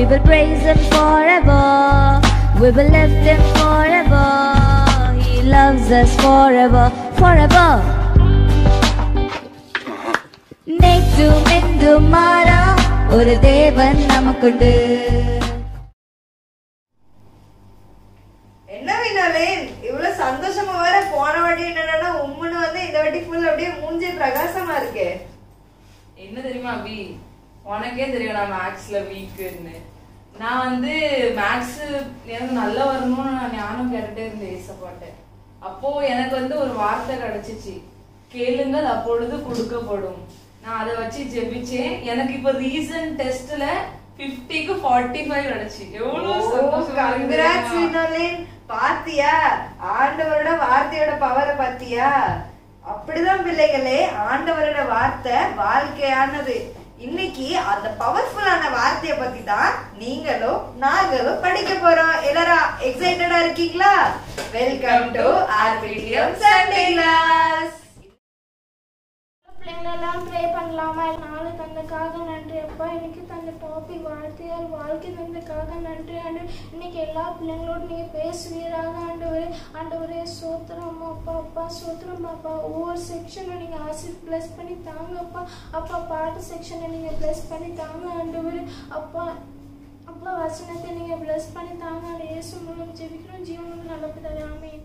We will praise Him forever. We will lift Him forever. He loves us forever, forever. நேற்றும் இன்றும் மாறா ஒரு தேவன் நமக்குண்டு என்ன வினாலேன் இவ்வளவு சந்தோஷமா வேற போன வாட்டி என்னன்னா உம்முன்னு வந்து இந்த வாட்டி ஃபுல் அப்படியே மூஞ்சி பிரகாசமா இருக்கே என்ன தெரியுமா அபி உனக்கே தெரியும் நான் மேக்ஸ்ல வீக்குன்னு நான் வந்து மேக்ஸ் எனக்கு நல்லா வரணும்னு நான் ஞானம் கேட்டுட்டே இருந்தேன் ஏசப்பாட்ட அப்போ எனக்கு வந்து ஒரு வார்த்தை கிடைச்சிச்சு கேளுங்கள் அப்பொழுது கொடுக்கப்படும் நான் அதை வச்சு ஜெபிச்சேன் எனக்கு இப்போ ரீசன்ட் டெஸ்ட்ல 50 க்கு 45 ஃபைவ் கிடைச்சு எவ்வளவு சந்தோஷமா இருக்கு கங்க்ராட்ஸ் தெரியுமா? வினாலேன் பாத்தியா ஆண்டவரோட வார்த்தையோட பவரை பாத்தியா அப்படிதான் பிள்ளைகளே ஆண்டவரோட வார்த்தை வாழ்க்கையானது இன்னைக்கு அந்த பவர்ஃபுல்லான வார்த்தைய பத்தி தான் நீங்களும் நாங்களும் படிக்க போறோம் எல்லாரும் எக்ஸைட்டடா இருக்கீங்களா welcome to RPTM Sunday class பிள்ளைங்களெல்லாம் ப்ரே பண்ணலாமா நாலு தந்தக்காக நன்றி அப்பா இன்னைக்கு தந்த டாபிக் வாழ்த்தையார் வாழ்க்கை தந்தக்காக நன்றி ஆண்டு இன்னைக்கு எல்லா பிள்ளைங்களோடும் நீங்கள் பேசுவீராக ஆண்டவரே ஆண்டவரே சோத்திரம் அப்பா அப்பா சோத்திரம் அப்பா ஒவ்வொரு செக்ஷனை நீங்கள் ஆசி ப்ளஸ் பண்ணி தாங்க அப்பா அப்பா பாட்டு செக்ஷனை நீங்கள் ப்ளஸ் பண்ணி தாங்க ஆண்டவரே அப்பா அப்பா வசனத்தை நீங்கள் ப்ளஸ் பண்ணி தாங்க அந்த இயேசு மூலம் ஜெபிக்கிறோம் ஜீவனும் நல்லது ஆமென்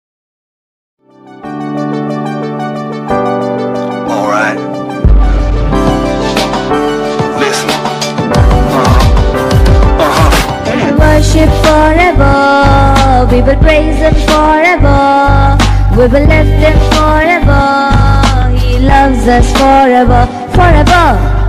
Alright. Listen. Uh-huh. Uh-huh. We will worship forever. We will praise Him forever. We will lift Him forever. He loves us forever, forever.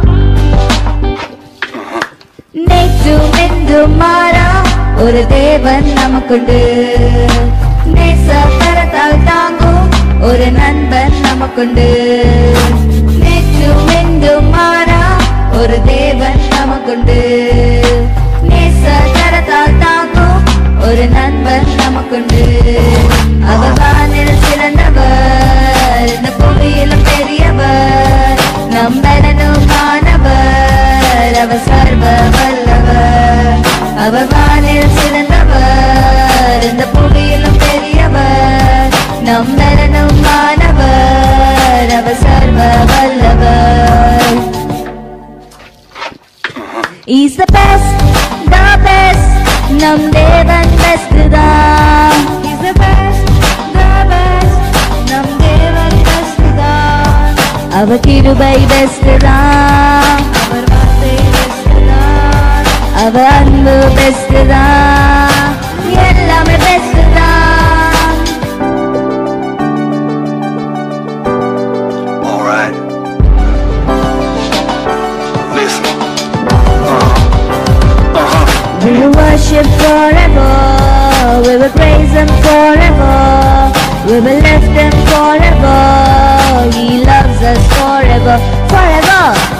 நேற்றும் இன்றும் மாறா ஒரு தேவன் நமக்குண்டு நேச கரத்தால் தாங்கும் ஒரு நண்பன் நமக்குண்டு நேற்றும் இன்றும் மாறா ஒரு தேவன் நமக்குண்டு நேச கரத்தால் தாங்கும் ஒரு நண்பன் நமக்குண்டு அவர் வானில் சிறந்தவர் இந்த புவியிலும் பெரியவர் நம்பலனும் மாணவர் அவர் சர்வ வல்லவர் அவர் வானில் சிறந்தவர் இந்த புவியிலும் பெரியவர் நம்பலனும் மாணவர் அவர் சர்வ வல்லவர் He's the best, the best. நம் தேவன் பெஸ்ட் தான் He's the best, the best. நம் தேவன் பெஸ்ட் தான் அவர் கிருபை பெஸ்ட் தான் அவர் வார்த்தை பெஸ்ட் தான் அவர் அன்பு பெஸ்ட் தான் எல்லாமே பெஸ்ட் தான் Alright. Listen. Uh-huh. Uh-huh. We will worship forever. We will praise Him forever. We will lift Him forever. He loves us forever, forever.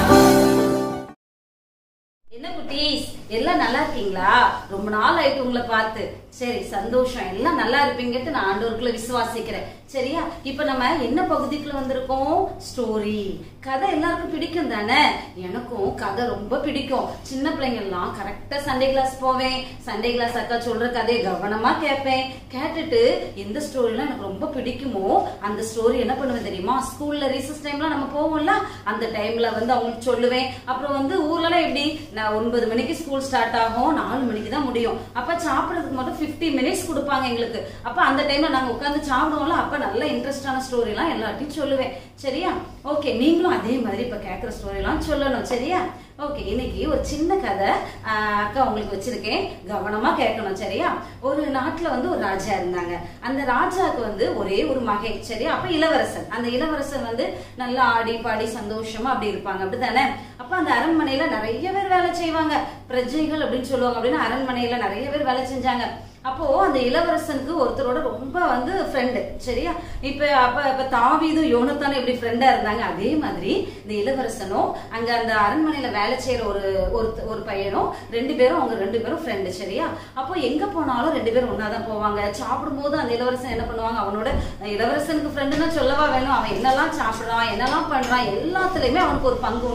என்ன குட்டீஸ் எல்லாம் நல்லா இருக்கீங்களா ரொம்ப நாள் ஆயிட்டு உங்களை பார்த்து சரி சந்தோஷம் எல்லாம் நல்லா இருப்பீங்கட்டு நான் ஆண்டவருக்குள்ள விசுவாசிக்கிறேன் சரியா இப்ப நம்ம என்ன பகுதிக்குள்ள வந்திருக்கோம் ஸ்டோரி கதை எல்லாருக்கும் பிடிக்கும் தானே எனக்கும் கதை ரொம்ப பிடிக்கும் சின்ன பிள்ளைங்க எல்லாம் கரெக்டா சண்டே கிளாஸ் போவேன் சண்டே கிளாஸ் அக்கா சொல்ற கதையை கவனமா கேட்பேன் கேட்டுட்டு எந்த ஸ்டோரிலாம் எனக்கு ரொம்ப பிடிக்குமோ அந்த ஸ்டோரி என்ன பண்ணுவேன் தெரியுமா ஸ்கூல்ல ரீசஸ் டைம்ல நம்ம போவோம்ல அந்த டைம்ல வந்து அவங்களுக்கு சொல்லுவேன் அப்புறம் வந்து ஊர்லலாம் எப்படி நான் ஒன்பது மணிக்கு ஸ்கூல் ஸ்டார்ட் ஆகும் நாலு மணிக்கு தான் முடியும் அப்ப சாப்பிடறதுக்கு மட்டும் 50 மினிட்ஸ் கொடுப்பாங்க எங்களுக்கு அப்ப அந்த டைம்ல நாங்க உட்காந்து சாப்பிடுவோம்ல அப்ப நல்ல இன்ட்ரெஸ்டான ஸ்டோரி எல்லாம் எல்லார்ட்டையும் சொல்லுவேன் சரியா ஓகே நீங்களும் அதே மாதிரி இப்ப கேக்குற ஸ்டோரி எல்லாம் சொல்லணும் சரியா ஓகே இன்னைக்கு ஒரு சின்ன கதை ஆஹ், அக்கா உங்களுக்கு வச்சிருக்கேன் கவனமா கேட்கணும் சரியா ஒரு நாட்டுல வந்து ஒரு ராஜா இருந்தாங்க அந்த ராஜாவுக்கு வந்து ஒரே ஒரு மகன் சரியா அப்ப இளவரசன் அந்த இளவரசன் வந்து நல்லா ஆடி பாடி சந்தோஷமா அப்படி இருப்பாங்க அப்படிதானே அப்ப அந்த அரண்மனையில நிறைய பேர் வேலை செய்வாங்க பிரஜைகள் அப்படின்னு சொல்லுவாங்க அப்படின்னு அரண்மனையில நிறைய பேர் வேலை செஞ்சாங்க அப்போ அந்த இளவரசனுக்கு ஒருத்தரோட ரொம்ப வந்து ஃப்ரெண்டு சரியா இப்ப அப்ப இப்ப தாவீதும் யோனத்தானும் எப்படி ஃப்ரெண்டா இருந்தாங்க அதே மாதிரி இந்த இளவரசனும் அங்க அந்த அரண்மனையில வேலை செய்யற ஒரு ஒரு ஒரு பையனும் ரெண்டு பேரும் அவங்க ரெண்டு பேரும் ஃப்ரெண்டு சரியா அப்போ எங்க போனாலும் ரெண்டு பேரும் ஒன்னாதான் போவாங்க சாப்பிடும் போது அந்த இளவரசன் என்ன பண்ணுவாங்க அவனோட இளவரசனுக்கு ஃப்ரெண்டுன்னு சொல்லவா வேணும் அவன் என்னெல்லாம் சாப்பிடுறான் என்னெல்லாம் பண்றான் எல்லாத்துலயுமே அவனுக்கு ஒரு பங்கு உண்டு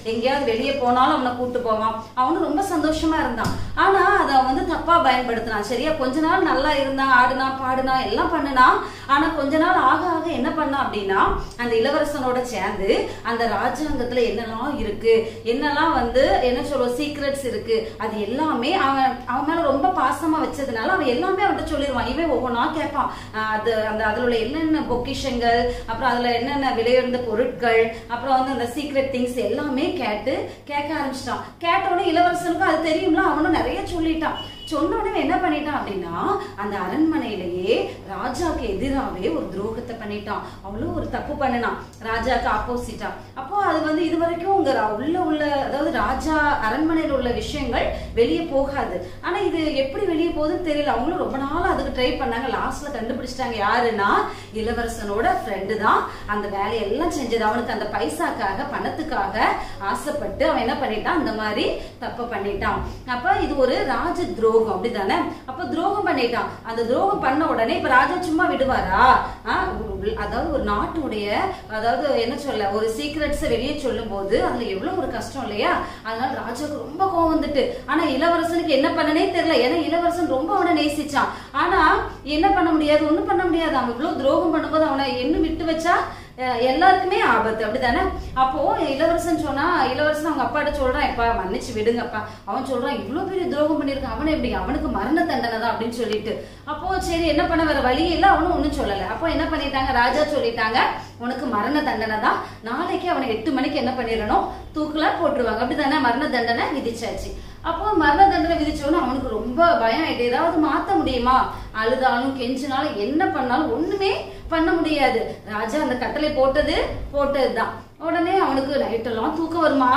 எங்கேயாவது வெளியே போனாலும் அவனை கூட்டு போவான் அவனும் ரொம்ப சந்தோஷமா இருந்தான் ஆனா அதை அவன் வந்து தப்பா பயன்படுத்தினான் சரியா கொஞ்ச நாள் நல்லா இருந்தான் ஆடுனா பாடுனா எல்லாம் பண்ணுனான் ஆனா கொஞ்ச நாள் ஆக ஆக என்ன பண்ணான் அப்படின்னா அந்த இளவரசனோட சேர்ந்து அந்த ராஜாங்கத்துல என்னெல்லாம் இருக்கு என்னெல்லாம் வந்து என்ன சொல்ற சீக்ரெட்ஸ் இருக்கு அது எல்லாமே அவன் அவன் மேல ரொம்ப பாசமா வச்சதுனால அவன் எல்லாமே அவன்கிட்ட சொல்லிடுவான் இவன் ஒவ்வொன்றா கேட்பான் ஆஹ் அது அந்த அதுல உள்ள என்னென்ன பொக்கிஷங்கள் அப்புறம் அதுல என்னென்ன விலையுயர்ந்த பொருட்கள் அப்புறம் வந்து அந்த சீக்ரெட் திங்ஸ் எல்லாமே கேட்டு கேட்க ஆரம்பிச்சிட்டான் கேட்ட உடனே இளவரசனுக்கும் அது தெரியும்ல அவனும் நிறைய சொல்லிட்டான் சொன்ன உடனே என்ன பண்ணிட்டான் அப்படின்னா அந்த அரண்மனையிலேயே ராஜாக்கு எதிராவே ஒரு துரோகத்தை பண்ணிட்டான் அவ்வளவு ஒரு தப்பு பண்ணினான் ராஜாக்கு ஆப்போசிட்டா அப்போ அது வந்து இது வரைக்கும் உங்க ரா- உள்ள உள்ள அதாவது ராஜா அரண்மனையில் உள்ள விஷயங்கள் வெளியே போகாது ஆனா இது எப்படி வெளியே போகுதுன்னு தெரியல அவங்களும் ரொம்ப நாள் அதுக்கு ட்ரை பண்ணாங்க லாஸ்ட்ல கண்டுபிடிச்சிட்டாங்க யாருன்னா இளவரசனோட ஃப்ரெண்டு தான் அந்த வேலையெல்லாம் செஞ்சது அவனுக்கு அந்த பைசாக்காக பணத்துக்காக ஆசைப்பட்டு அவன் என்ன பண்ணிட்டான் அந்த மாதிரி தப்பு பண்ணிட்டான் அப்ப இது ஒரு ராஜ துரோகம் அப்படிதானே அப்ப துரோகம் பண்ணிட்டான் அந்த துரோகம் பண்ண உடனே இப்ப ராஜா சும்மா விடுவாரா ஆ, ஒரு- அதாவது ஒரு நாட்டுடைய அதாவது என்ன சொல்ல ஒரு சீக்ரெட்ஸ் வெளியே சொல்லும் போது அதுல எவ்வளவு ஒரு கஷ்டம் இல்லையா அதனால ராஜாவுக்கு ரொம்ப கோவம் வந்துட்டு ஆனா இளவரசனுக்கு என்ன பண்ணனே தெரியல ஏன்னா இளவரசன் ரொம்ப அவனை நேசிச்சான் ஆனா என்ன பண்ண முடியாது ஒண்ணும் பண்ண முடியாது அவன் இவ்வளவு துரோகம் பண்ணும்போது அவனை என்ன விட்டு வச்சா அஹ் எல்லாருக்குமே ஆபத்து அப்படிதானே அப்போ இளவரசன் சொன்னா இளவரசன் அவங்க அப்பாட்ட சொல்றான் எப்பா மன்னிச்சு விடுங்கப்பா அவன் சொல்றான் இவ்வளவு பெரிய துரோகம் பண்ணிருக்கான் அவனை எப்படி அவனுக்கு மரண தண்டனை தான் அப்படின்னு சொல்லிட்டு அப்போ சரி என்ன பண்ண வேற வழி இல்ல அவனும் ஒண்ணும் சொல்லல அப்போ என்ன பண்ணிட்டாங்க ராஜா சொல்லிட்டாங்க உனக்கு மரண தண்டனை தான் நாளைக்கு அவனை எட்டு மணிக்கு என்ன பண்ணிடணும் தூக்குல போட்டுருவாங்க அப்படிதானே மரண தண்டனை விதிச்சாச்சு அப்போ மரண தண்டனை விதிச்சோன்னு அவனுக்கு ரொம்ப பயம் ஆயிட்டு ஏதாவது மாத்த முடியுமா அழுதாலும் கெஞ்சினாலும் என்ன பண்ணாலும் ஒண்ணுமே பண்ண முடியாது ராஜா அந்த கட்டளை போட்டது போட்டதுதான் உடனே அவனுக்கு நைட்டெல்லாம் தூக்கம் வருமா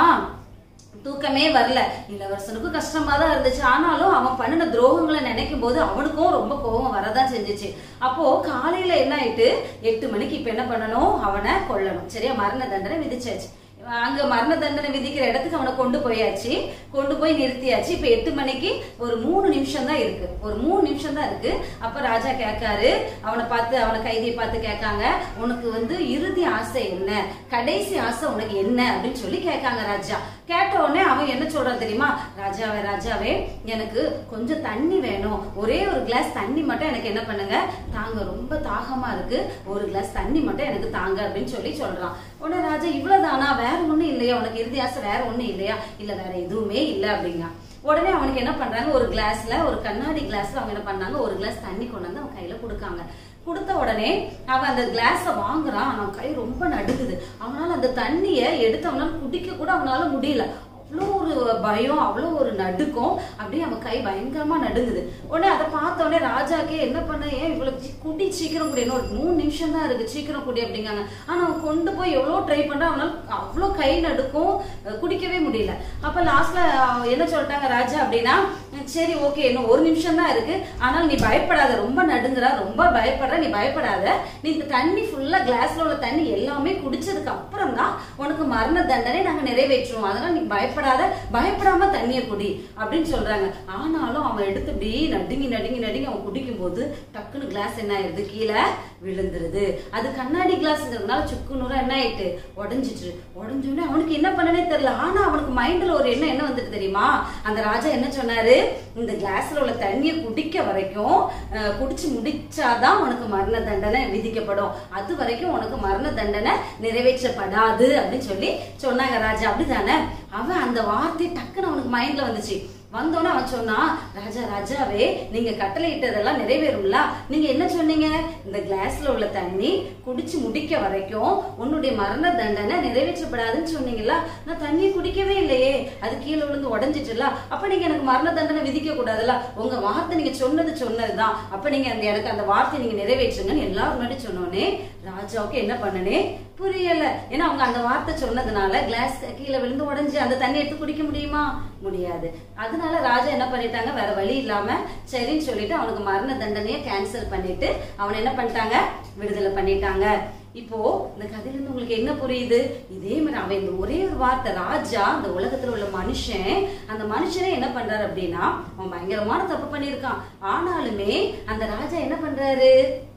தூக்கமே வரல இளவரசனுக்கும் கஷ்டமா தான் இருந்துச்சு ஆனாலும் அவன் பண்ணின துரோகங்களை நினைக்கும் போது அவனுக்கும் ரொம்ப கோபம் வரதான் செஞ்சுச்சு அப்போ காலையில என்ன ஆயிட்டு எட்டு மணிக்கு இப்ப என்ன பண்ணணும் அவனை கொல்லணும் சரியா மரண தண்டனை விதிச்சாச்சு அங்க மரண தண்டனை விதிக்கிற இடத்துக்கு அவனை கொண்டு போயாச்சு கொண்டு போய் நிறுத்தியாச்சு இப்ப எட்டு மணிக்கு ஒரு மூணு நிமிஷம் தான் இருக்கு ஒரு மூணு நிமிஷம் தான் இருக்கு அப்ப ராஜா கேட்காரு அவனை பார்த்து அவனை கைதியை பார்த்து கேட்காங்க உனக்கு வந்து இறுதி ஆசை என்ன கடைசி ஆசை உனக்கு என்ன அப்படின்னு சொல்லி கேட்காங்க ராஜா கேட்ட உடனே அவன் என்ன சொல்றான் தெரியுமா ராஜாவே ராஜாவே எனக்கு கொஞ்சம் தண்ணி வேணும் ஒரே ஒரு கிளாஸ் தண்ணி மட்டும் எனக்கு என்ன பண்ணுங்க தாங்க ரொம்ப தாகமா இருக்கு ஒரு கிளாஸ் தண்ணி மட்டும் எனக்கு தாங்க அப்படின்னு சொல்லி சொல்றான் உடனே ராஜா இவ்வளவுதானா வேற ஒண்ணும் இல்லையா உனக்கு இறுதி ஆசை வேற ஒண்ணும் இல்லையா இல்ல வேற எதுவுமே இல்ல அப்படிங்க உடனே அவனுக்கு என்ன பண்றாங்க ஒரு கிளாஸ்ல ஒரு கண்ணாடி கிளாஸ்ல அவங்க என்ன பண்ணாங்க ஒரு கிளாஸ் தண்ணி கொண்டு வந்து அவன் கையில கொடுக்காங்க கொடுத்த உடனே அவன் அந்த கிளாஸ வாங்குறான் அவன் கை ரொம்ப நடுக்குது அவனால அந்த தண்ணிய எடுத்து அவனால குடிக்க கூட அவனால முடியல அவ்வளோ ஒரு பயம் அவ்வளோ ஒரு நடுக்கம் அப்படியே அவன் கை பயங்கரமா நடுங்குது உடனே அதை பார்த்த உடனே ராஜாக்கே என்ன பண்ண ஏன் இவ்வளவு சி- குடி சீக்கிரம் குடி இன்னும் ஒரு மூணு நிமிஷம் தான் இருக்கு சீக்கிரம் குடி அப்படிங்காங்க ஆனா அவன் கொண்டு போய் எவ்வளோ ட்ரை பண்றான் அவனால அவ்வளோ கை நடுக்கும் அஹ் குடிக்கவே முடியல அப்ப லாஸ்ட்ல என்ன சொல்லிட்டாங்க ராஜா அப்படின்னா "ம், சரி ஓகே இன்னும் ஒரு நிமிஷம் தான் இருக்கு ஆனால் நீ பயப்படாத ரொம்ப நடுங்குறா ரொம்ப பயப்படுற நீ பயப்படாத நீ இந்த தண்ணி ஃபுல்லா கிளாஸ்ல உள்ள தண்ணி எல்லாமே குடிச்சதுக்கு அப்புறம் தான் உனக்கு மரண தண்டனை நாங்க நிறைவேற்றுவோம் அதனால நீ பயப்படாத பயப்படாம தண்ணிய குடி அப்படின்னு சொல்றாங்க ஆனாலும் அவன் எடுத்து இப்படி நடுங்கி நடுங்கி நடுங்கி அவன் குடிக்கும் போது டக்குன்னு கிளாஸ் என்ன ஆயிருது கீழே விழுந்துருது அது கண்ணாடி கிளாஸ்ங்கிறதுனால சுக்கு நூறா என்ன ஆயிட்டு உடஞ்சிட்டு உடஞ்சோடனே அவனுக்கு என்ன பண்ணனே தெரியல ஆனா அவனுக்கு மைண்ட்ல ஒரு எண்ணம் என்ன வந்துட்டு தெரியுமா அந்த ராஜா என்ன சொன்னாரு இந்த கிளாஸ்ல உள்ள தண்ணியை குடிக்க வரைக்கும் அஹ், குடிச்சு முடிச்சாதான் உனக்கு மரண தண்டனை விதிக்கப்படும் அது வரைக்கும் உனக்கு மரண தண்டனை நிறைவேற்றப்படாது அப்படின்னு சொல்லி சொன்னாங்க ராஜா அப்படிதானே அவன் அந்த வார்த்தை டக்குன்னு அவனுக்கு மைண்ட்ல வந்துச்சு வந்தோடனே அவன் சொன்னான் ராஜா ராஜாவே நீங்க கட்டளை இட்டதெல்லாம் நிறைவேறும்ல நீங்க என்ன சொன்னீங்க இந்த கிளாஸ்ல உள்ள தண்ணி குடிச்சு முடிக்க வரைக்கும் உன்னுடைய மரண தண்டனை நிறைவேற்றப்படாதுன்னு சொன்னீங்களா நான் தண்ணியை குடிக்கவே இல்லையே அது கீழே விழுந்து உடஞ்சிட்டுல அப்ப நீங்க எனக்கு மரண தண்டனை விதிக்க கூடாதுல்ல உங்க வார்த்தை நீங்க சொன்னது சொன்னதுதான் அப்ப நீங்க அந்த எனக்கு அந்த வார்த்தை நீங்க நிறைவேற்றுங்கன்னு எல்லாரும் முன்னாடி சொன்னோடனே ராஜாவுக்கு என்ன பண்ணனே புரியல ஏன்னா அவங்க அந்த வார்த்தை சொன்னதுனால கிளாஸ் கீழே விழுந்து உடைஞ்சு அந்த தண்ணி எடுத்து குடிக்க முடியுமா முடியாது அதனால ராஜா என்ன பண்ணிட்டாங்க வேற வழி இல்லாம சரின்னு சொல்லிட்டு அவனுக்கு மரண தண்டனையை கேன்சல் பண்ணிட்டு அவனை என்ன பண்ணிட்டாங்க விடுதலை பண்ணிட்டாங்க இப்போ இந்த கதையில இருந்து உங்களுக்கு என்ன புரியுது இதே மாதிரி அவன் இந்த ஒரே ஒரு வார்த்தை ராஜா அந்த உலகத்துல உள்ள மனுஷன் அந்த மனுஷனே என்ன பண்றாரு அப்படின்னா அவன் பயங்கரமான தப்பு பண்ணியிருக்கான் ஆனாலுமே அந்த ராஜா என்ன பண்றாரு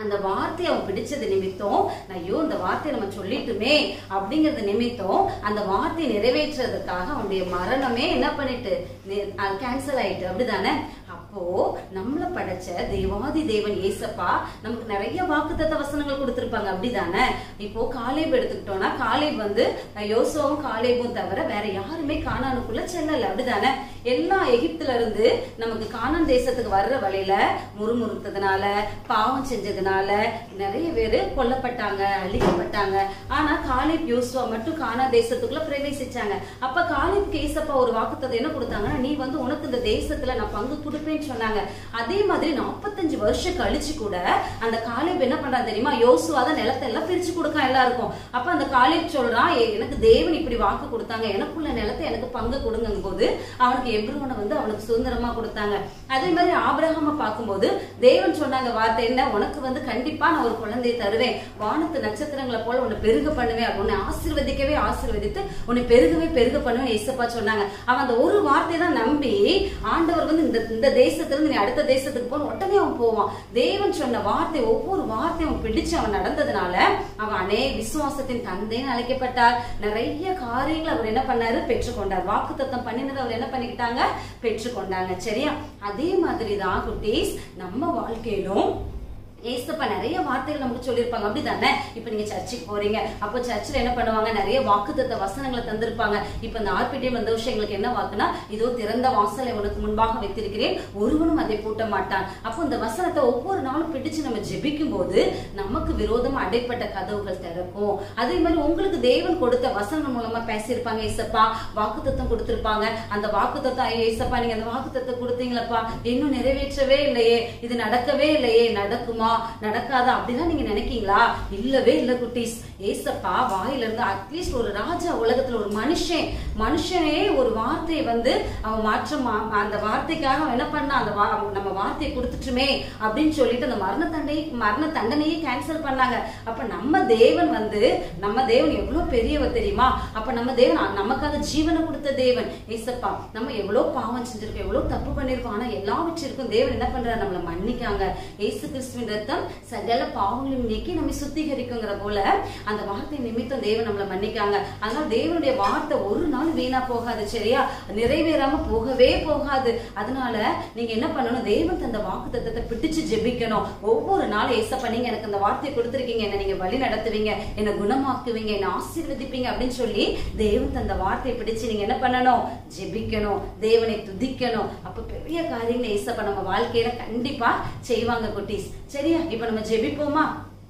அந்த வார்த்தையை அவன் பிடிச்சது நிமித்தம் நான் ஐயோ இந்த வார்த்தையை நம்ம சொல்லிட்டுமே அப்படிங்கறது நிமித்தம் அந்த வார்த்தையை நிறைவேற்றுறதுக்காக அவனுடைய மரணமே என்ன பண்ணிட்டு கேன்சல் ஆயிட்டு அப்படிதானே அப்போ நம்மள படைச்ச தேவாதி தேவன் ஏசப்பா நமக்கு நிறைய வாக்குத்தத்த வசனங்கள் கொடுத்திருப்பாங்க அப்படிதானே இப்போ காலேப் எடுத்துக்கிட்டோம்னா காலேப் வந்து அஹ், யோசுவாவும் காலேபும் தவிர வேற யாருமே கானானுக்குள்ள செல்லல அப்படிதானே எல்லா எகிப்துல இருந்து நமக்கு கானான் தேசத்துக்கு வர்ற வழியில முறுமுறுத்ததுனால பாவம் செஞ்சதுனால நிறைய பேரு கொல்லப்பட்டாங்க அழிக்கப்பட்டாங்க ஆனா காலேப் யோசுவா மட்டும் கானா தேசத்துக்குள்ள பிரவேசிச்சாங்க அப்ப காலேப்க்கு ஏசப்பா ஒரு வாக்குத்தத்தை என்ன கொடுத்தாங்கன்னா நீ வந்து உனக்கு இந்த தேசத்துல நான் பங்கு கொடுப்பேன்னு சொன்னாங்க அதே மாதிரி நாற்பத்தஞ்சு வருஷம் கழிச்சு கூட அந்த காலேப் என்ன பண்றான் தெரியுமா யோசுவா தான் நிலத்தை எல்லாம் பிரிச்சு கொடுக்கான் எல்லாருக்கும் அப்ப அந்த காலேப் சொல்றான் "ஏ, எனக்கு தேவன் இப்படி வாக்கு கொடுத்தாங்க எனக்குள்ள நிலத்தை எனக்கு பங்கு கொடுங்கும் போது அவனுக்கு எப்ரோனை வந்து அவனுக்கு சுதந்திரமா கொடுத்தாங்க அதே மாதிரி ஆபிரகாம பார்க்கும்போது தேவன் சொன்னாங்க வார்த்தை என்ன உனக்கு வந்து கண்டிப்பா நான் ஒரு குழந்தையை தருவேன் வானத்து நட்சத்திரங்களை போல உன்னை பெருக பண்ணுவேன் உன்னை ஆசீர்வதிக்கவே ஆசீர்வதித்து உன்னை பெருகவே பெருக பண்ணுவேன் ஏசப்பா சொன்னாங்க அவன் அந்த ஒரு வார்த்தையை தான் நம்பி ஆண்டவர் வந்து இந்த இந்த தேசத்துல இருந்து நீ அடுத்த தேசத்துக்கு போன உடனே அவன் போவான் தேவன் சொன்ன வார்த்தை ஒவ்வொரு வார்த்தையும் அவன் பிடிச்சு அவன் நடந்ததுனால அவன் அநேக விசுவாசத்தின் தந்தைன்னு அழைக்கப்பட்டார் நிறைய காரியங்களை அவர் என்ன பண்ணாரு பெற்றுக்கொண்டார் வாக்குத்தத்தம் பண்ணினது அவர் என்ன பண்ணிக்கிட்டாங்க பெற்றுக்கொண்டாங்க சரியா அதே மாதிரி தான் குட்டீஸ் நம்ம வாழ்க்கையிலும் ஏசப்பா நிறைய வார்த்தைகள் நமக்கு சொல்லியிருப்பாங்க அப்படிதானே இப்ப நீங்க சர்ச்சுக்கு போறீங்க அப்போ சர்ச்சில் என்ன பண்ணுவாங்க நிறைய வாக்குத்தத்த வசனங்களை தந்திருப்பாங்க இப்ப இந்த ஆர்பிடிஎம் வந்த விஷயம் எங்களுக்கு என்ன வாக்குனா இதோ திறந்த வாசலை உனக்கு முன்பாக வைத்திருக்கிறேன் ஒருவனும் அதை பூட்ட மாட்டான் அப்போ இந்த வசனத்தை ஒவ்வொரு நாளும் பிடிச்சு நம்ம ஜெபிக்கும் போது நமக்கு விரோதமா அடைப்பட்ட கதவுகள் திறக்கும் அதே மாதிரி உங்களுக்கு தேவன் கொடுத்த வசனம் மூலமா பேசியிருப்பாங்க ஏசப்பா வாக்குத்தத்தம் கொடுத்திருப்பாங்க அந்த வாக்குத்தத்தம் ஐயோ ஏசப்பா நீங்க அந்த வாக்குத்தத்தம் கொடுத்தீங்களப்பா இன்னும் நிறைவேற்றவே இல்லையே இது நடக்கவே இல்லையே நடக்குமா நடக்காதா அப்படிலாம் நீங்க நினைக்கீங்களா இல்லவே இல்ல குட்டீஸ் ஏசப்பா வாயில இருந்து அட்லீஸ்ட் ஒரு ராஜா உலகத்துல ஒரு மனுஷன் மனுஷனே ஒரு வார்த்தையை வந்து அவன் மாற்றம் மா- அந்த வார்த்தைக்காக அவன் என்ன பண்ணா அந்த வா- நம்ம வார்த்தையை கொடுத்துட்டுமே அப்படின்னு சொல்லிட்டு அந்த மரண தண்டனை மரண தண்டனையே கேன்சல் பண்ணாங்க அப்ப நம்ம தேவன் வந்து நம்ம தேவன் எவ்வளவு பெரியவர் தெரியுமா அப்ப நம்ம தேவன் அ- நமக்காக ஜீவனை கொடுத்த தேவன் ஏசப்பா நம்ம எவ்வளவு பாவம் செஞ்சிருக்கோம் எவ்வளவு தப்பு பண்ணிருக்கோம் ஆனா எல்லாவற்றிற்கும் தேவன் என்ன பண்றாரு நம்மள மன்னிக்காங்க ஏசு கிறிஸ்துவின் ரத்தம் சகல பாவங்களையும் நீக்கி நம்மை சுத்திகரிக்குங்கிற போல அந்த வார்த்தை நிமித்தம் தேவன் நம்மள மன்னிக்காங்க அதனால தேவனுடைய வார்த்தை ஒரு நாள் வீணா போகாது சரியா நிறைவேறாம போகவே போகாது அதனால நீங்க என்ன பண்ணணும் தேவன் தந்த வாக்கு தத்தத்தை பிடிச்சு ஜெபிக்கணும் ஒவ்வொரு நாளும் ஏசப்பா நீங்க எனக்கு அந்த வார்த்தையை கொடுத்துருக்கீங்க என்ன நீங்க வழி நடத்துவீங்க என்ன குணமாக்குவீங்க என்ன ஆசீர்வதிப்பீங்க அப்படின்னு சொல்லி தேவன் தந்த வார்த்தையை பிடிச்சு நீங்க என்ன பண்ணணும் ஜெபிக்கணும் தேவனை துதிக்கணும் அப்ப பெரிய காரியங்களை ஏசப்பா நம்ம வாழ்க்கையில கண்டிப்பா செய்வாங்க குட்டீஸ் சரியா இப்ப நம்ம ஜெபிப்போமா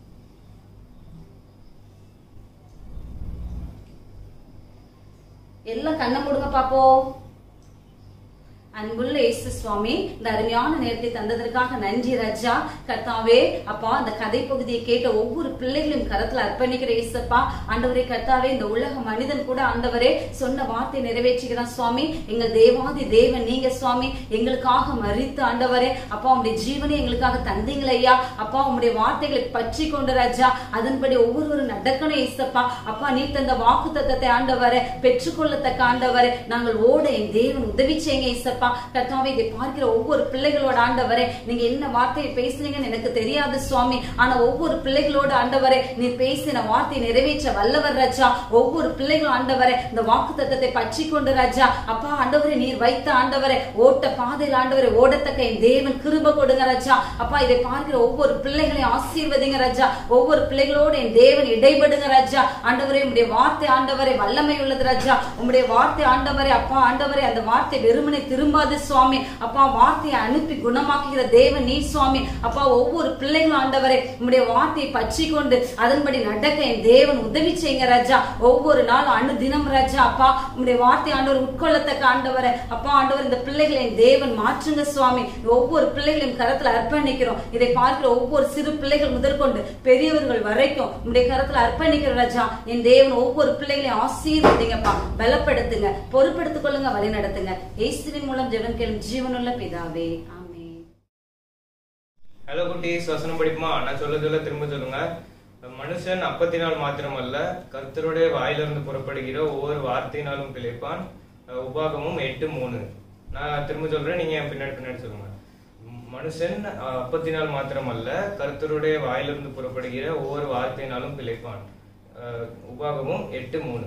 எல்லாம் கண்ணை மூடுங்க பாப்போம் அன்புள்ள இயேசு சுவாமி இந்த அருமையான நேரத்தை தந்ததற்காக நன்றி ராஜா கர்த்தாவே அப்பா அந்த கதை பகுதியை கேட்ட ஒவ்வொரு பிள்ளைகளையும் கரத்துல அர்ப்பணிக்கிற இயேசப்பா ஆண்டவரே கர்த்தாவே இந்த உலக மனிதன் கூட ஆண்டவரே சொன்ன வார்த்தை நிறைவேற்றுகிறான் சுவாமி எங்கள் தேவாதி தேவன் நீங்க சுவாமி எங்களுக்காக மறித்து ஆண்டவரே அப்பா உங்களுடைய ஜீவனை எங்களுக்காக தந்தீங்களே ஐயா அப்பா உங்களுடைய வார்த்தைகளை பற்றி கொண்டு ராஜா அதன்படி ஒவ்வொருவரும் நடக்கணும் இயேசப்பா அப்பா நீ தந்த வாக்கு தத்தத்தை ஆண்டவரே பெற்றுக்கொள்ளத்தக்க ஆண்டவரே நாங்கள் ஓட என் தேவன் உதவி செய்யுங்க இயேசப்பா கர்த்தாவே இதை பார்க்கிற ஒவ்வொரு பிள்ளைகளோட ஆண்டவரே நீங்க என்ன வார்த்தையை பேசுனீங்கன்னு எனக்கு தெரியாது சுவாமி ஆனா ஒவ்வொரு பிள்ளைகளோட ஆண்டவரே நீ பேசின வார்த்தையை நிறைவேற்ற வல்லவர் ராஜா ஒவ்வொரு பிள்ளைகளும் ஆண்டவரே இந்த வாக்கு தத்தத்தை பற்றி கொண்டு ராஜா அப்பா ஆண்டவரே நீர் வைத்த ஆண்டவரே ஓட்ட பாதையில் ஆண்டவரே ஓடத்தக்க என் தேவன் கிருப கொடுங்க ராஜா அப்பா இதை பார்க்கிற ஒவ்வொரு பிள்ளைகளையும் ஆசீர்வதிங்க ராஜா ஒவ்வொரு பிள்ளைகளோட என் தேவன் இடைபடுங்க ராஜா ஆண்டவரே உம்முடைய வார்த்தை ஆண்டவரே வல்லமை உள்ளது ராஜா உம்முடைய வார்த்தை ஆண்டவரே அப்பா ஆண்டவரே அந்த வார்த்தை வெறுமனை திரும்பாது சுவாமி அப்பா வார்த்தையை அனுப்பி குணமாக்குகிற தேவன் நீ சுவாமி அப்பா ஒவ்வொரு பிள்ளைகளும் ஆண்டவரே உம்முடைய வார்த்தையை பற்றி கொண்டு அதன்படி நடக்க என் தேவன் உதவி செய்யுங்க ராஜா ஒவ்வொரு நாளும் அணு தினம் ராஜா அப்பா உம்முடைய வார்த்தை ஆண்டவர் உட்கொள்ளத்தக்க ஆண்டவரே அப்பா ஆண்டவர் இந்த பிள்ளைகளை என் தேவன் மாற்றுங்க சுவாமி ஒவ்வொரு பிள்ளைகளையும் கரத்துல அர்ப்பணிக்கிறோம் இதை பார்க்கிற ஒவ்வொரு சிறு பிள்ளைகள் முதற்கொண்டு பெரியவர்கள் வரைக்கும் உம்முடைய கரத்துல அர்ப்பணிக்கிற ராஜா என் தேவன் ஒவ்வொரு பிள்ளைகளையும் ஆசீர்வதிங்கப்பா பலப்படுத்துங்க பொறுப்படுத்திக் கொள்ளுங்க வழி நடத்துங்க இயேசுவின் மூலம் ஜெபம் கேளும் ஜீவனுள்ள பிதாவே ஆமென் ஹலோ குட்டீஸ் வசனம் படிப்புமா நான் சொல்ல சொல்ல திரும்ப சொல்லுங்க மனுஷன் அப்பத்தினால் மாத்திரமல்ல கர்த்தருடைய வாயிலிருந்து புறப்படுகிற ஒவ்வொரு வார்த்தையினாலும் பிழைப்பான் அஹ் உபாகமும் எட்டு மூணு நான் திரும்ப சொல்றேன் நீங்க என் பின்னாடி பின்னாடி சொல்லுங்க மனுஷன் அஹ், அப்பத்தினால் மாத்திரமல்ல கர்த்தருடைய வாயிலிருந்து புறப்படுகிற ஒவ்வொரு வார்த்தையினாலும் பிழைப்பான் அஹ், உபாகமும் எட்டு மூணு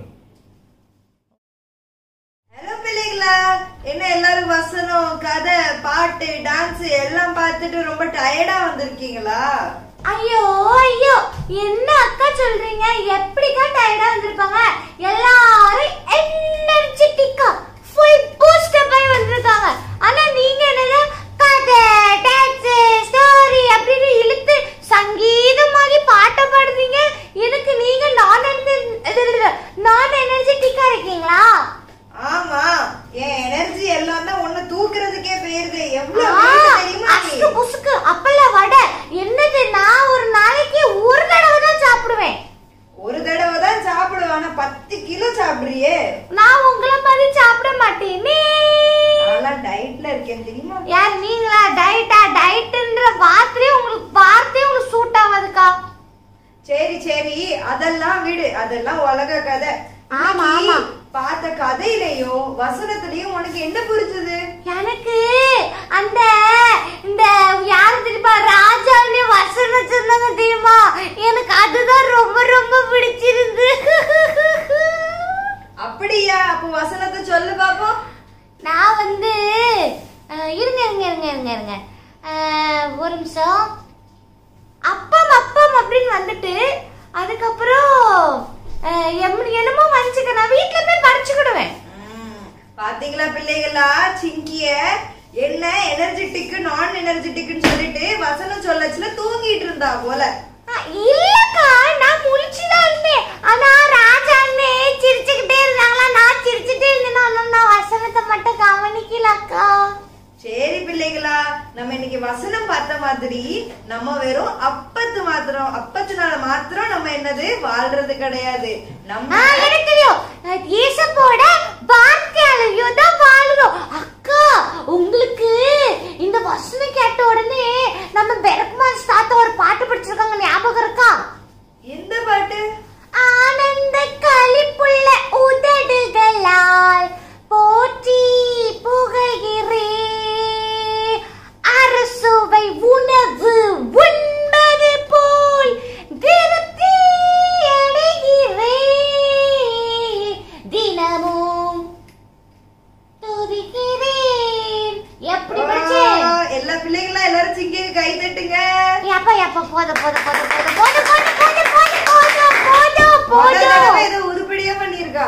ஹலோ பிள்ளைங்களா என்ன எல்லாரும் வசனம் கதை பாட்டு டான்ஸ் எல்லாம் பார்த்துட்டு ரொம்ப டயர்டா வந்திருக்கீங்களா ஐயோ ஐயோ என்ன அக்கா சொல்றீங்க எப்படிக்கா டயர்டா வந்திருப்பாங்க எல்லாரும் எனர்ஜெட்டிக்கா ஃபுல் பூஸ்ட் ஆகி வந்திருக்காங்க ஆனா நீங்க என்னது கதை டான்ஸ் ஸ்டோரி அப்படின்னு இழுத்து சங்கீதமாகி பாட்டை பாடுறீங்க எனக்கு நீங்க நான் நான் எனர்ஜெட்டிக்கா இருக்கீங்களா ஆமா என் எனர்ஜி எல்லாம் தான் உன்னை தூக்குறதுக்கே போயிருது எவ்வளவு ஆ, weight தெரியுமா நீ? அசுக்கு புசுக்கு அப்பல்ல வடை என்னது நான் ஒரு நாளைக்கு ஒரு தடவை தான் சாப்பிடுவேன் ஒரு தடவை தான் சாப்பிடுவேன் ஆனா பத்து கிலோ சாப்பிடுறியே நான் உங்களை மாதிரி சாப்பிட மாட்டேனே நான்லாம் டயட்ல இருக்கேன் தெரியுமா யார் நீங்களா டயட்டா டயட்ன்ற வார்த்தையே உங்களுக்கு வார்த்தையே உங்களுக்கு சூட் ஆகாதுக்கா சரி சரி அதெல்லாம் விடு அதெல்லாம் உலக கதை ஆமா, இன்னைக்கு ஆமா. பார்த்த கதையிலையும் வசனத்திலையும் உனக்கு என்ன புரிஞ்சது எனக்கு அந்த இந்த யாரு தெரியுமா ராஜாவிலே வசனம் சொன்னாங்க தெரியுமா எனக்கு அதுதான் ரொம்ப ரொம்ப பிடிச்சிருந்து அப்படியா அப்ப வசனத்தை சொல்லு பாப்போம் நான் வந்து அஹ், இருங்க இருங்க இருங்க இருங்க இருங்க அஹ், ஒரு நிமிஷம் அப்பம் அப்பம் அப்படின்னு வந்துட்டு அதுக்கப்புறம் அஹ், எம்- என்னமோ வந்துச்சுக்க நான் வீட்ல போய் படிச்சுக்கிடுவேன் ம், பாத்தீங்களா பிள்ளைகளா சிங்கிய என்ன எனர்ஜெட்டிக் நான் எனர்ஜெட்டிக்னு சொல்லிட்டு வசனம் சொல்லச்சுல தூங்கிட்டு இருந்தா போல அஹ், இல்லக்கா நான் முழிச்சுதான் இருந்தேன் ஆனா ராஜா அண்ணே சிரிச்சுக்கிட்டே இருந்தாங்களா நான் சிரிச்சுட்டே இருந்தேன் ஆனா நான் வசனத்தை மட்டும் கவனிக்கலக்கா சரி பிள்ளைகளா நம்ம இன்னைக்கு வசனம் பார்த்த மாதிரி நம்ம வெறும் அப்பத்து மாத்திரம் அப்பத்தினால மாத்திரம் நம்ம என்னது வாழ்றது கிடையாது நம்ம ஆ, எனக்கு தெரியும் நான் இயேசப்போட வார்த்தையாலையும் தான் வாழுறோம் அக்கா உங்களுக்கு இந்த வசனம் கேட்ட உடனே நம்ம பெரக்மான் தாத்தா ஒரு பாட்டு படிச்சிருக்காங்க ஞாபகம் இருக்கா எந்த பாட்டு ஆனந்த களிப்புள்ள உதடுகளால் போற்றி புகழ்கிறே அரசுவை உணவு உண்பது போல் திருப்தி அடைகிறே தினமும் துதிக்கிறேன் எப்படி படிச்சேன் ஆ, எல்லா பிள்ளைகளா எல்லாரும் சிங்கிக்கு கை தட்டுங்க எப்ப எப்ப போத போத போத போத போத போத போத போத போத போத போன தடவை போத ஏதோ உருப்படியா பண்ணிருக்கா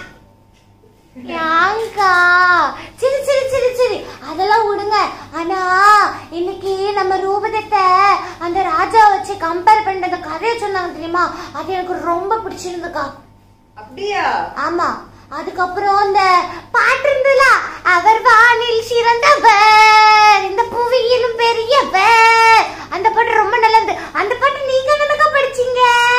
யாங்கா சரி சரி சரி சரி அதெல்லாம் விடுங்க ஆனா இன்னைக்கு நம்ம ரூபதத்தை அந்த ராஜா வச்சு கம்பேர் பண்ணிட்டு அந்த கதையை சொன்னாங்க தெரியுமா அது எனக்கு ரொம்ப பிடிச்சிருந்துக்கா அப்படியா ஆமா அதுக்கப்புறம் அந்த பாட்டு இருந்ததுல அவர் வானில் சிறந்தவர் இந்த புவியிலும் பெரியவர் அந்த பாட்டு ரொம்ப நல்லா இருந்து அந்த பாட்டு நீங்க என்னக்கா படிச்சீங்க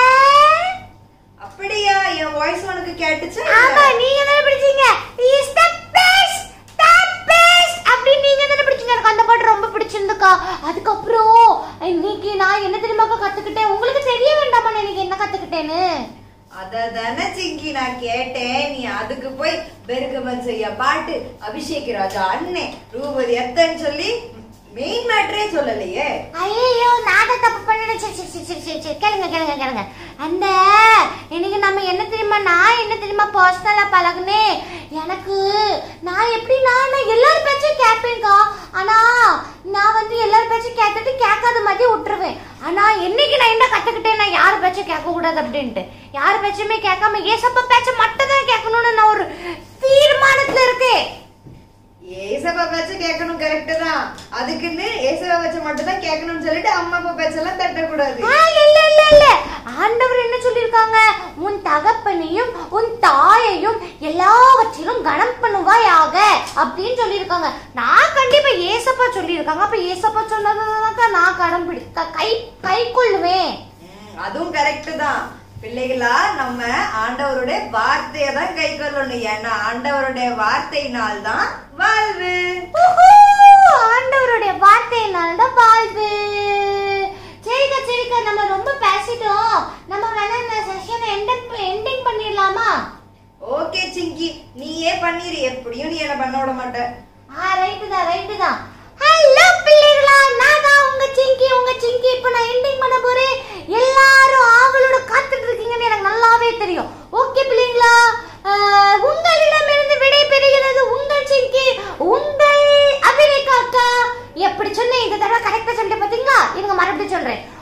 அப்படியா என் வாய்ஸ் உனக்கு கேட்டுச்சு ஆமா நீங்க தானே படிச்சீங்க is the best the best அப்படி நீங்க தானே படிச்சீங்க எனக்கு அந்த பாட்டு ரொம்ப பிடிச்சிருந்துக்கா அதுக்கப்புறம் இன்னைக்கு நான் என்ன தெரியுமாக்கா கத்துக்கிட்டேன் உங்களுக்கு தெரிய வேண்டாமா நான் இன்னைக்கு என்ன கத்துக்கிட்டேன்னு அததானே சிங்கி நான் கேட்டேன் நீ அதுக்கு போய் பெருகமன் செய்ய பாட்டு அபிஷேக் ராஜா அண்ணே ரூபதி எத்தன்னு சொல்லி மெயின் மேட்டரே சொல்லலையே ஐயோ நான் தான் தப்பு பண்ணேன் சரி சரி சரி சரி சரி சரி கேளுங்க கேளுங்க கேளுங்க அந்த இன்னைக்கு நம்ம என்ன தெரியுமா நான் என்ன தெரியுமா பர்சனலா பழகுனேன் எனக்கு நான் எப்படி நான் எல்லாரும் பேச்சும் கேட்பேன்க்கா ஆனா நான் வந்து எல்லாரும் பேச்சும் கேட்டுட்டு கேட்காத மாதிரி விட்டுருவேன் ஆனா என்னைக்கு நான் என்ன கத்துக்கிட்டேன் நான் யார் பேச்சும் கேட்க கூடாது அப்படின்ட்டு யார் பேச்சுமே கேட்காம ஏசப்பா பேச்ச மட்டும் தான் கேட்கணும்னு நான் ஒரு தீர்மானத்துல இருக்கேன் ஏசப்பா பேச்ச கேட்கணும் கரெக்ட் தான் அதுக்குன்னு ஏசப்பா பேச்ச மட்டும் தான் கேட்கணும்னு சொல்லிட்டு அம்மா அப்பா பேச்செல்லாம் தட்டக்கூடாது ஆ, இல்ல இல்ல இல்ல ஆண்டவர் என்ன சொல்லிருக்காங்க உன் தகப்பனையும் உன் தாயையும் எல்லாவற்றிலும் கனம் பண்ணுவாயாக அப்படின்னு சொல்லியிருக்காங்க நான் கண்டிப்பா ஏசப்பா சொல்லியிருக்காங்க அப்ப ஏசப்பா சொன்னதுதாக்கா நான் கடன் பிடி க- கை கை கொள்ளுவேன் ம், அதுவும் கரெக்ட் தான் பிள்ளைகளா நம்ம ஆண்டவருடைய வார்த்தையை தான் கை கொள்ளணும் ஏன்னா ஆண்டவருடைய வார்த்தையினால் தான் வாழ்வு உஹூ, ஆண்டவருடைய வார்த்தையினால தான் வாழ்வு சரிக்கா சரிக்கா நம்ம ரொம்ப பேசிட்டோம் நம்ம வேணா இந்த செஷனை எண்டிங் பண்ணிடலாமா ஓகே சிங்கி நீயே பண்ணிரு எப்படியும் நீ என்ன பண்ண விட மாட்ட ஆ ரைட்டு தான் ரைட்டு தான் ஹலோ பிள்ளைகளா நான் தான் உங்க சிங்கி உங்க சிங்கி இப்போ நான் எண்டிங் பண்ண போறேன் எல்லாரும் ஆவலோட காத்துட்டு இருக்கீங்கன்னு எனக்கு நல்லாவே தெரியும் ஓகே பிள்ளைங்களா ஆஹ், உங்களிடமிருந்து விடை பெறுகிறது உங்கள் சிங்கி உங்கள் அபிரேகா அக்கா எப்படி சொன்னேன் இந்த தடவை கரெக்டா சொல்லிட்டு பாத்தீங்களா இருங்க மறுபடியும் சொல்றேன்